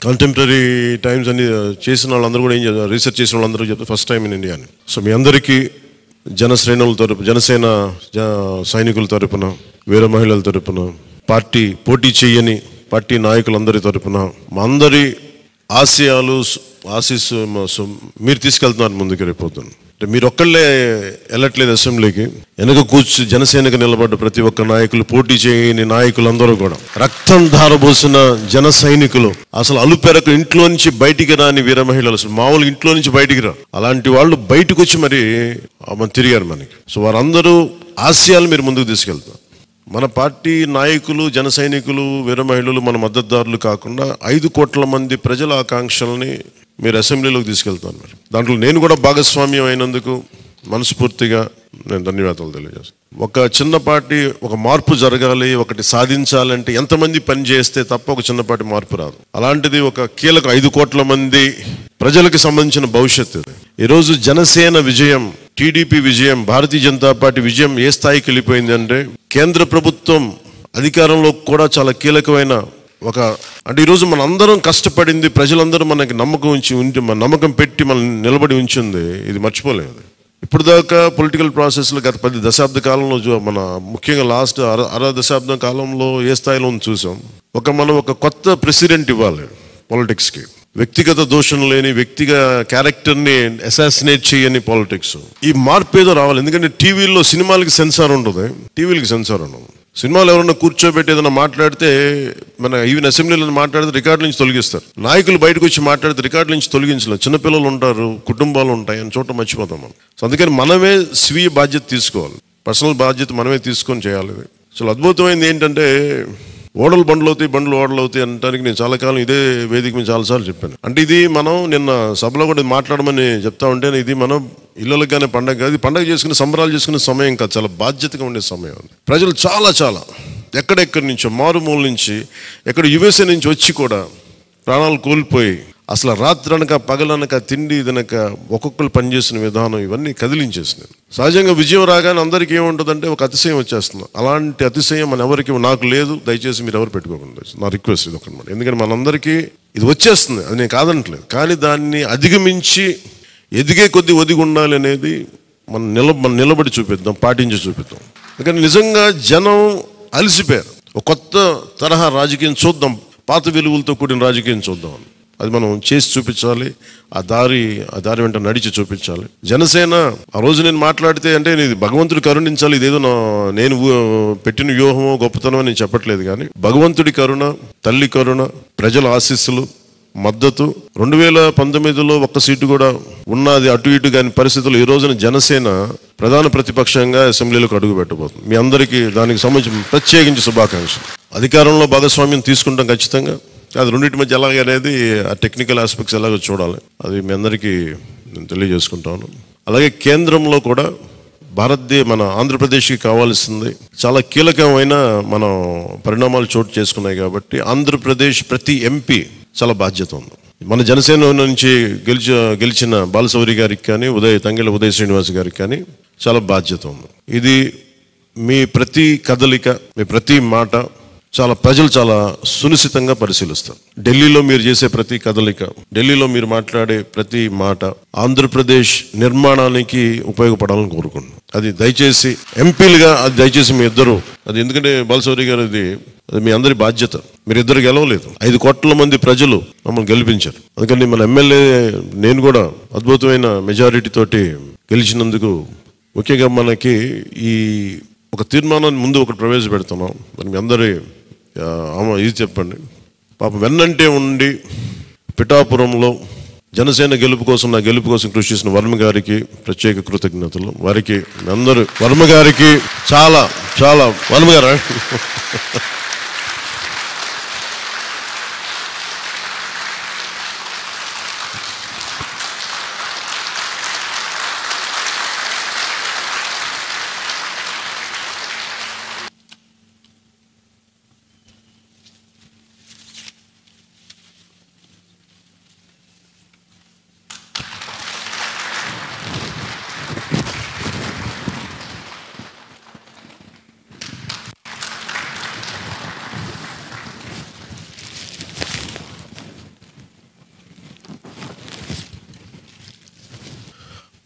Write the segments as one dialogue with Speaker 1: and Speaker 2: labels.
Speaker 1: Contemporary times అని చేసిన వాళ్ళందరూ కూడా ఏం చేస్తారు రీసెర్చ్ చేసిన వాళ్ళందరూ చెప్తారు ఫస్ట్ టైం ఇన్ ఇండియా అని సో మీ అందరికీ జన శ్రేణుల తరపు జనసేన జ- సైనికుల తరపున వీర మహిళల తరపున పార్టీ పోటీ చేయని పార్టీ నాయకులందరి తరపున మా అందరి ఆశయాలు స్- ఆశీస్సు మ- సు- మీరు తీసుకెళ్తున్నారు ముందుకు రేపోతుంది అంటే మీరు ఒక్కళ్ళే వెళ్ళట్లేదు అసెంబ్లీకి వెనక కూర్చు జనసేనకు నిలబడ్డ ప్రతి ఒక్క నాయకులు పోటీ చేయని నాయకులందరూ కూడా రక్తం ధారబోసిన జన సైనికులు అసలు అలుపెరకు ఇంట్లో నుంచి బయటికి రాని వీర మహిళలు అసలు మామూలు ఇంట్లో నుంచి బయటికి రా అలాంటి వాళ్ళు బయటకు వచ్చి మరి ఆ, మన తిరిగారు మనకి సో వారందరూ ఆశయాలు మీరు ముందుకు తీసుకెళ్తారు మన పార్టీ నాయకులు జన సైనికులు వీర మహిళలు మన మద్దతుదారులు కాకుండా ఐదు కోట్ల మంది ప్రజల ఆకాంక్షల్ని మీరు అసెంబ్లీలోకి తీసుకెళ్తాను మరి దాంట్లో నేను కూడా భాగస్వామ్యం అయినందుకు మనస్ఫూర్తిగా నేను ధన్యవాదాలు తెలియజేస్తాను ఒక చిన్న పార్టీ ఒక మార్పు జరగాలి ఒకటి సాధించాలంటే ఎంతమంది పని చేస్తే తప్ప ఒక చిన్నపాటి మార్పు రాదు అలాంటిది ఒక కీలక ఐదు కోట్ల మంది ప్రజలకు సంబంధించిన భవిష్యత్తు ఇది ఈరోజు జనసేన విజయం టీడీపీ విజయం భారతీయ జనతా పార్టీ విజయం ఏ స్థాయికి వెళ్ళిపోయింది అంటే కేంద్ర ప్రభుత్వం అధికారంలో కూడా చాలా కీలకమైన ఒక అంటే ఈరోజు మన అందరం కష్టపడింది ప్రజలందరూ మనకి నమ్మకం ఉంచి ఉంచి మన నమ్మకం పెట్టి మనం నిలబడి ఉంచింది ఇది మర్చిపోలేదు ఇప్పుడు దాకా పొలిటికల్ ప్రాసెస్లో గత పది దశాబ్ద కాలంలో చూ- మన ముఖ్యంగా లాస్ట్ అర అర దశాబ్దం కాలంలో ఏ స్థాయిలో ఉందో చూసాం ఒక మనం ఒక కొత్త ప్రెసిడెంట్ ఇవ్వాలి పాలిటిక్స్కి వ్యక్తిగత దోషం లేని వ్యక్తిగా క్యారెక్టర్ని అసాసినేట్ చేయని పాలిటిక్స్ ఈ మార్పు ఏదో రావాలి ఎందుకంటే టీవీలో సినిమాలకి సెన్సార్ ఉంటుంది టీవీలకి సెన్సార్ ఉండదు సినిమాలు ఎవరన్నా కూర్చోబెట్టి ఏదైనా మాట్లాడితే మన ఈవెన్ అసెంబ్లీలో మాట్లాడితే రికార్డు నుంచి తొలగిస్తారు నాయకులు బయటకు వచ్చి మాట్లాడితే రికార్డు నుంచి తొలగించలేదు చిన్నపిల్లలు ఉంటారు కుటుంబాలు ఉంటాయి అని చోట మర్చిపోతాం మనం సో అందుకని మనమే స్వీయ బాధ్యత తీసుకోవాలి పర్సనల్ బాధ్యత మనమే తీసుకొని చేయాలి ఇది అసలు అద్భుతమైంది ఏంటంటే ఓడలు బండ్లు అవుతాయి బండ్లు ఓడలు అవుతాయి అనడానికి నేను చాలా కాలం ఇదే వేదిక మీద చాలాసార్లు చెప్పాను అంటే ఇది మనం నిన్న సభలో కూడా మాట్లాడమని చెప్తా ఉంటే ఇది మనం ఇళ్ళకి కానీ పండగ కాదు ఇది పండగ చేసుకునే సంబరాలు చేసుకునే సమయం కాదు చాలా బాధ్యతగా ఉండే సమయం అది ప్రజలు చాలా చాలా ఎక్కడెక్కడి నుంచో మారుమూల నుంచి ఎక్కడ యుఎస్ఏ నుంచి వచ్చి కూడా ప్రాణాలు కోల్పోయి అసలు రాత్రనక పగలనక తిండి తినక ఒక్కొక్కరు పనిచేసిన విధానం ఇవన్నీ కదిలించేసినాయి సహజంగా విజయం రాగానే అందరికీ ఏముంటుందంటే ఒక అతిశయం వచ్చేస్తుంది అలాంటి అతిశయం మన ఎవరికి నాకు లేదు దయచేసి మీరు ఎవరు పెట్టుకోకుండా నా రిక్వెస్ట్ ఇది ఒకటి ఎందుకంటే మనందరికీ ఇది వచ్చేస్తుంది అది నేను కాదనట్లేదు కానీ దాన్ని అధిగమించి ఎదిగే కొద్దీ ఒదిగి ఉండాలి అనేది మనం నిల మనం నిలబడి చూపిద్దాం పాటించి చూపిద్దాం ఎందుకంటే నిజంగా జనం అలసిపోయారు ఒక కొత్త తరహా రాజకీయం చూద్దాం పాత విలువలతో కూడిన రాజకీయం చూద్దాం అని. అది మనం చేసి చూపించాలి ఆ దారి ఆ దారి వెంట నడిచి చూపించాలి జనసేన ఆ రోజు నేను మాట్లాడితే అంటే ఇది భగవంతుడు కరుణించాలి ఇదేదో నా- నేను ఊ- పెట్టిన వ్యూహమో గొప్పతనం అని నేను చెప్పట్లేదు కానీ భగవంతుడి కరుణ తల్లి కరుణ ప్రజల ఆశీస్సులు మద్దతు రెండు వేల పంతొమ్మిదిలో ఒక్క సీటు కూడా ఉన్నది అటు ఇటు కాని పరిస్థితుల్లో ఈ రోజున జనసేన ప్రధాన ప్రతిపక్షంగా అసెంబ్లీలోకి అడుగు పెట్టబోతుంది మీ అందరికీ దానికి సంబంధించి ప్రత్యేకించి శుభాకాంక్షలు అధికారంలో భాగస్వామ్యం తీసుకుంటాం ఖచ్చితంగా అది రెండింటి మధ్య ఎలాగ అనేది ఆ టెక్నికల్ ఆస్పెక్ట్స్ ఎలాగో చూడాలి అది మీ అందరికీ నేను తెలియజేసుకుంటాను అలాగే కేంద్రంలో కూడా భారతదేశ మన ఆంధ్రప్రదేశ్కి కావాల్సింది చాలా కీలకమైన మనం పరిణామాలు చోటు చేసుకున్నాయి కాబట్టి ఆంధ్రప్రదేశ్ ప్రతి ఎంపీ చాలా బాధ్యత ఉంది మన జనసేన నుంచి గెలిచి గెలిచిన బాలసౌరి గారికి కానీ ఉదయ్ తంగెళ్ళ ఉదయ్ శ్రీనివాస్ గారికి కానీ చాలా బాధ్యత ఉంది ఇది మీ ప్రతి కదలిక మీ ప్రతి మాట చాలా ప్రజలు చాలా సునిశ్చితంగా పరిశీలిస్తారు ఢిల్లీలో మీరు చేసే ప్రతి కదలిక ఢిల్లీలో మీరు మాట్లాడే ప్రతి మాట ఆంధ్రప్రదేశ్ నిర్మాణానికి ఉపయోగపడాలని కోరుకుంటున్నాను అది దయచేసి ఎంపీలుగా అది దయచేసి మీ ఇద్దరు అది ఎందుకంటే బాలసౌరి గారు అది అది మీ అందరి బాధ్యత మీరు ఇద్దరు గెలవలేదు ఐదు కోట్ల మంది ప్రజలు మమ్మల్ని గెలిపించారు అందుకని మన ఎమ్మెల్యే నేను కూడా అద్భుతమైన మెజారిటీ తోటి గెలిచినందుకు ముఖ్యంగా మనకి ఈ ఒక తీర్మానాన్ని ముందు ఒకటి ప్రవేశపెడుతున్నాం మరి మీ అందరి ఆ, ఆమ ఇది చెప్పండి పాపం వెన్నంటే ఉండి పిఠాపురంలో జనసేన గెలుపు కోసం నా గెలుపు కోసం కృషి చేసిన వర్మ గారికి ప్రత్యేక కృతజ్ఞతలు వారికి మీ అందరూ వర్మ గారికి చాలా చాలా వర్మ గారా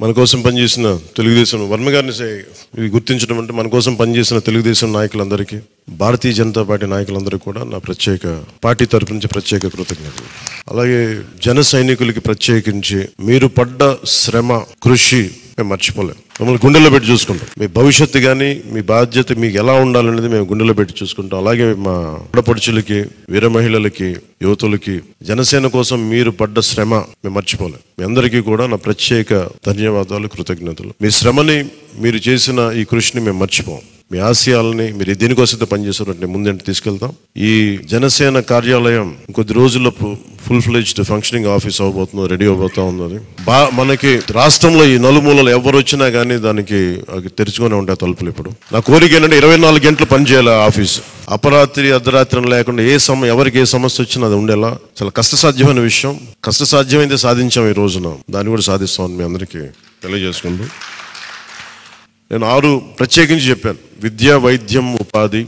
Speaker 1: మన కోసం పనిచేసిన తెలుగుదేశం వర్మ గారిని సే- ఇది గుర్తించడం అంటే మన కోసం పనిచేసిన తెలుగుదేశం నాయకులందరికీ భారతీయ జనతా పార్టీ నాయకులందరికీ కూడా నా ప్రత్యేక పార్టీ తరపు నుంచి ప్రత్యేక కృతజ్ఞతలు అలాగే జన సైనికులకి ప్రత్యేకించి మీరు పడ్డ శ్రమ కృషి మేము మర్చిపోలేం మమ్మల్ని గుండెల్లో పెట్టి చూసుకుంటాం మీ భవిష్యత్తు కానీ మీ బాధ్యత మీకు ఎలా ఉండాలనేది మేము గుండెల్లో పెట్టి చూసుకుంటాం అలాగే మా ఆడపడుచులకి వీర మహిళలకి యువతులకి జనసేన కోసం మీరు పడ్డ శ్రమ మేము మర్చిపోలేం మీ అందరికీ కూడా నా ప్రత్యేక ధన్యవాదాలు కృతజ్ఞతలు మీ శ్రమని మీరు చేసిన ఈ కృషిని మేము మర్చిపోం మీ ఆశయాలని మీరు దేనికోసమైతే పనిచేస్తారంటే ముందంటే తీసుకెళ్తాం ఈ జనసేన కార్యాలయం కొద్ది రోజుల్లో ఫుల్ ఫ్లెజ్డ్ ఫంక్షనింగ్ ఆఫీస్ అవబోతుంది రెడీ అవబోతా ఉన్నది బా మనకి రాష్ట్రంలో ఈ నలుమూలలు ఎవరు వచ్చినా కానీ దానికి అవి తెరుచుకొని ఉంటాయి తలుపులు ఇప్పుడు నా కోరిక ఏంటంటే ఇరవై నాలుగు గంటలు పనిచేయాలి ఆ ఆఫీస్ అపరాత్రి అర్ధరాత్రి అని లేకుండా ఏ సమ ఎవరికి ఏ సమస్య వచ్చినా అది ఉండేలా చాలా కష్టసాధ్యమైన విషయం కష్టసాధ్యమైంది సాధించాం ఈ రోజున దాన్ని కూడా సాధిస్తామని మీ అందరికీ తెలియజేసుకుంటూ నేను ఆరు ప్రత్యేకించి చెప్పాను విద్య వైద్యం ఉపాధి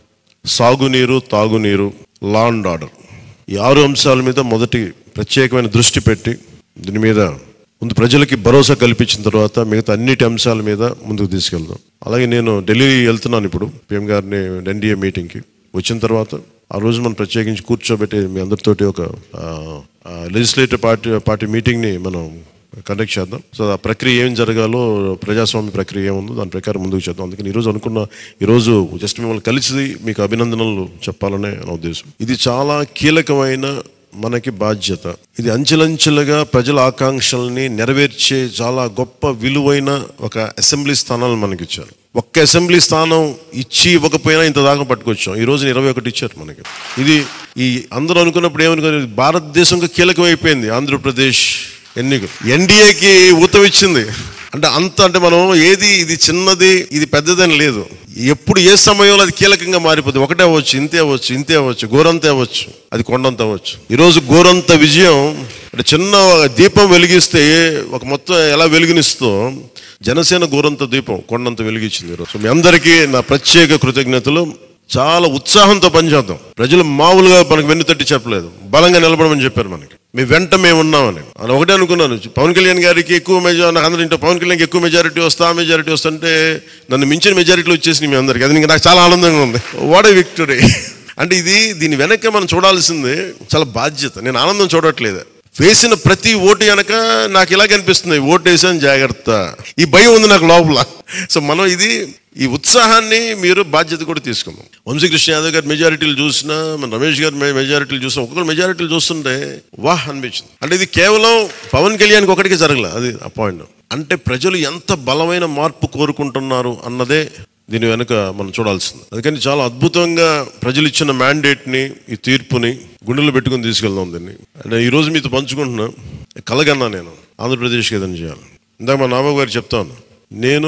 Speaker 1: సాగునీరు తాగునీరు లా అండ్ ఆర్డర్ ఈ ఆరు అంశాల మీద మొదటి ప్రత్యేకమైన దృష్టి పెట్టి దీని మీద ముందు ప్రజలకి భరోసా కల్పించిన తర్వాత మిగతా అన్నిటి అంశాల మీద ముందుకు తీసుకెళ్దాం అలాగే నేను ఢిల్లీ వెళ్తున్నాను ఇప్పుడు పిఎం గారిని ఎన్డీఏ మీటింగ్కి వచ్చిన తర్వాత ఆ రోజు మనం ప్రత్యేకించి కూర్చోబెట్టి మీ అందరితోటి ఒక లెజిస్లేటివ్ పార్టీ పార్టీ మీటింగ్ని మనం కండక్ట్ చేద్దాం సో ఆ ప్రక్రియ ఏం జరగాలో ప్రజాస్వామ్య ప్రక్రియ ఏముందో దాని ప్రకారం ముందుకు చేద్దాం అందుకని ఈరోజు అనుకున్న ఈరోజు జస్ట్ మిమ్మల్ని కలిసి మీకు అభినందనలు చెప్పాలనే నా ఉద్దేశం ఇది చాలా కీలకమైన మనకి బాధ్యత ఇది అంచెలంచెలుగా ప్రజల ఆకాంక్షల్ని నెరవేర్చే చాలా గొప్ప విలువైన ఒక అసెంబ్లీ స్థానాలు మనకి ఇచ్చారు ఒక్క అసెంబ్లీ స్థానం ఇచ్చి ఇవ్వకపోయినా ఇంత దాకా పట్టుకొచ్చాం ఈ రోజున ఇరవై ఒకటి ఇచ్చారు మనకి ఇది ఈ అందరూ అనుకున్నప్పుడు ఏమనుకున్నారు భారతదేశంగా కీలకమైపోయింది ఆంధ్రప్రదేశ్ ఎన్నికలు ఎన్డీఏకి ఊతం ఇచ్చింది అంటే అంత అంటే మనం ఏది ఇది చిన్నది ఇది పెద్దదని లేదు ఎప్పుడు ఏ సమయంలో అది కీలకంగా మారిపోతుంది ఒకటే అవ్వచ్చు ఇంతే అవ్వచ్చు ఇంతే అవ్వచ్చు గోరంతే అవ్వచ్చు అది కొండంత అవ్వచ్చు ఈరోజు గోరంత విజయం అంటే చిన్న దీపం వెలిగిస్తే ఒక మొత్తం ఎలా వెలుగునిస్తో జనసేన గోరంత దీపం కొండంత వెలిగించింది ఈరోజు మీ అందరికీ నా ప్రత్యేక కృతజ్ఞతలు చాలా ఉత్సాహంతో పనిచేద్దాం ప్రజలు మామూలుగా మనకు వెన్ను తట్టి చెప్పలేదు బలంగా నిలబడమని చెప్పారు మనకి మీ వెంట మేము ఉన్నామని అని ఒకటే అనుకున్నాను పవన్ కళ్యాణ్ గారికి ఎక్కువ మెజార్ నాకు అందరూ ఇంట్లో పవన్ కళ్యాణ్కి ఎక్కువ మెజారిటీ వస్తా ఆ మెజారిటీ వస్తుంటే నన్ను మించిన మెజారిటీలు వచ్చేసి మీ అందరికి అది ఇంకా నాకు చాలా ఆనందంగా ఉంది వాట్ ఏ విక్టరీ అంటే ఇది దీని వెనక మనం చూడాల్సింది చాలా బాధ్యత నేను ఆనందం చూడట్లేదు వేసిన ప్రతి ఓటు వెనక నాకు ఇలాగ అనిపిస్తుంది ఓటు వేసాను జాగ్రత్త ఈ భయం ఉంది నాకు లోపల సో మనం ఇది ఈ ఉత్సాహాన్ని మీరు బాధ్యత కూడా తీసుకుందాం వంశీకృష్ణ యాదవ్ గారి మెజారిటీలు చూసినా మన రమేష్ గారి మె- మెజారిటీలు చూసినా ఒక్కొక్కరు మెజారిటీలు చూస్తుంటే వాహ్ అనిపించింది అంటే ఇది కేవలం పవన్ కళ్యాణ్కి ఒకటికి జరగలే అది ఆ పాయింట్ అంటే ప్రజలు ఎంత బలమైన మార్పు కోరుకుంటున్నారు అన్నదే దీని వెనుక మనం చూడాల్సింది అందుకని చాలా అద్భుతంగా ప్రజలు ఇచ్చిన మ్యాండేట్ని ఈ తీర్పుని గుండెలో పెట్టుకుని తీసుకెళ్దాం దీన్ని అంటే ఈ రోజు మీతో పంచుకుంటున్నా కలగన్నా నేను ఆంధ్రప్రదేశ్కి ఏదైనా చేయాలి ఇందాక మా నాన్న గారు చెప్తాను నేను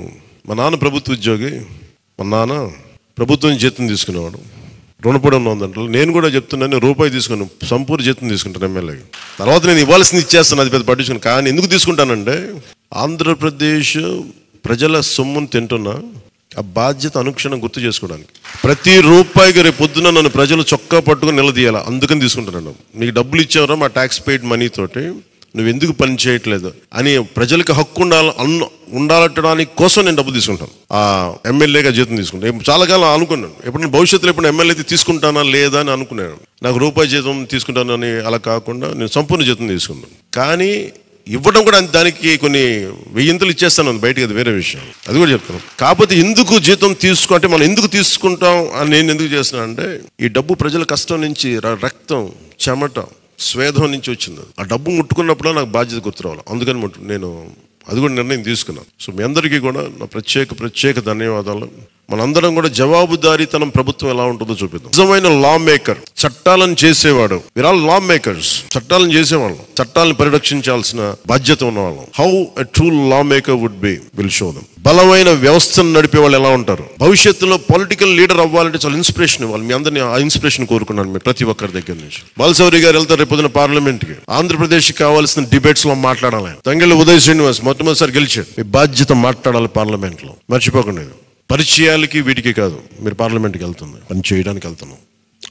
Speaker 1: మా నాన్న ప్రభుత్వ ఉద్యోగి మా నాన్న ప్రభుత్వం జీతం తీసుకునేవాడు రుణపడి ఉందంట నేను కూడా చెప్తున్నాను రూపాయి తీసుకుని సంపూర్ణ జీతం తీసుకుంటాను ఎమ్మెల్యేకి తర్వాత నేను ఇవ్వాల్సింది ఇచ్చేస్తాను అది పెద్ద పట్టించుకుని కానీ ఎందుకు తీసుకుంటానంటే ఆంధ్రప్రదేశ్ ప్రజల సొమ్మును తింటున్నా ఆ బాధ్యత అనుక్షణం గుర్తు చేసుకోవడానికి ప్రతి రూపాయికి రేపు పొద్దున నన్ను ప్రజలు చొక్కా పట్టుకుని నిలదీయాలి అందుకని తీసుకుంటున్నాను నీకు డబ్బులు ఇచ్చావరా మా ట్యాక్స్ పెయిడ్ మనీ తోటి నువ్వు ఎందుకు పని చేయట్లేదు అని ప్రజలకు హక్కు ఉండాలి అన్న ఉండాలట్టడానికి కోసం నేను డబ్బు తీసుకుంటాను ఆ ఎమ్మెల్యేగా జీతం తీసుకుంటాను చాలా కాలం అనుకున్నాను ఎప్పుడు భవిష్యత్తులో ఎప్పుడు ఎమ్మెల్యే అయితే తీసుకుంటానా లేదా అని అనుకున్నాను నాకు రూపాయి జీతం తీసుకుంటానని అలా కాకుండా నేను సంపూర్ణ జీతం తీసుకున్నాను కానీ ఇవ్వడం కూడా అంత- దానికి కొన్ని వెయ్యింతలు ఇచ్చేస్తాను అది బయటకి అది వేరే విషయం అది కూడా చెప్తాను కాకపోతే ఎందుకు జీతం తీసుకో అంటే మనం ఎందుకు తీసుకుంటాం అని నేను ఎందుకు చేస్తున్నాను అంటే ఈ డబ్బు ప్రజల కష్టం నుంచి ర- రక్తం చెమట స్వేదం నుంచి వచ్చింది ఆ డబ్బు ముట్టుకున్నప్పుడు నాకు బాధ్యత గుర్తు రావాలి అందుకని ముట్టు- నేను అది కూడా నిర్ణయం తీసుకున్నాను సో మీ అందరికీ కూడా నా ప్రత్యేక ప్రత్యేక ధన్యవాదాలు మనందరం కూడా జవాబుదారీతనం ప్రభుత్వం ఎలా ఉంటుందో చూపిద్దాం నిజమైన లా మేకర్ చట్టాలను చేసేవాడు వీర్ ఆల్ లా మేకర్స్ చట్టాలను చేసేవాళ్ళం చట్టాలను పరిరక్షించాల్సిన బాధ్యత ఉన్నవాళ్ళం how a true lawmaker would be will show them బలమైన వ్యవస్థను నడిపే వాళ్ళు ఎలా ఉంటారు భవిష్యత్తులో పొలిటికల్ లీడర్ అవ్వాలంటే చాలా ఇన్స్పిరేషన్ ఇవ్వాలి మీ అందరినీ ఆ ఇన్స్పిరేషన్ కోరుకున్నాను మీ ప్రతి ఒక్కరి దగ్గర నుంచి బాలసౌరి గారు వెళ్తారు రేపు పొద్దున పార్లమెంట్ కి ఆంధ్రప్రదేశ్ కి కావాల్సిన డిబేట్స్ లో మాట్లాడాలి ఆయన. తంగెళ్ళ ఉదయ్ శ్రీనివాస్ మొట్టమొదటిసారి గెలిచాడు మీ బాధ్యత మాట్లాడాలి పార్లమెంట్ లో మర్చిపోకండి ఇది. పరిచయాలకి వీటికి కాదు మీరు పార్లమెంట్కి వెళ్తుంది పని చేయడానికి వెళ్తున్నాం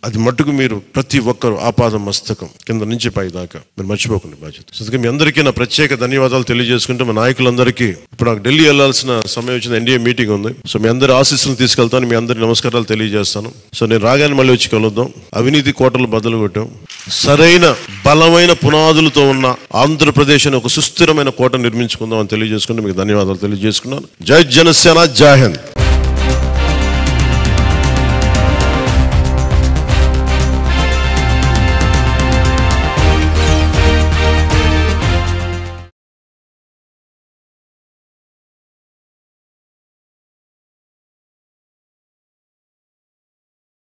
Speaker 1: అది మట్టుకు మీరు ప్రతి ఒక్కరు ఆపాద మస్తకం కింద నుంచి పై దాకా మీరు మర్చిపోకండి బాధ్యత సో అందుకే మీ అందరికీ నా ప్రత్యేక ధన్యవాదాలు తెలియజేసుకుంటే మా నాయకులందరికీ ఇప్పుడు నాకు ఢిల్లీ వెళ్ళాల్సిన సమయం వచ్చింది ఎన్డీఏ మీటింగ్ ఉంది సో మీ అందరి ఆశీస్సులు తీసుకెళ్తాను మీ అందరి నమస్కారాలు తెలియజేస్తాను సో నేను రాగానే మళ్ళీ వచ్చి కలుద్దాం అవినీతి కోటలు బద్దలు కొట్టాం సరైన బలమైన పునాదులతో ఉన్న ఆంధ్రప్రదేశ్ అనే ఒక సుస్థిరమైన కోట నిర్మించుకుందాం అని తెలియజేసుకుంటే మీకు ధన్యవాదాలు తెలియజేసుకున్నాను జై జనసేన జై హింద్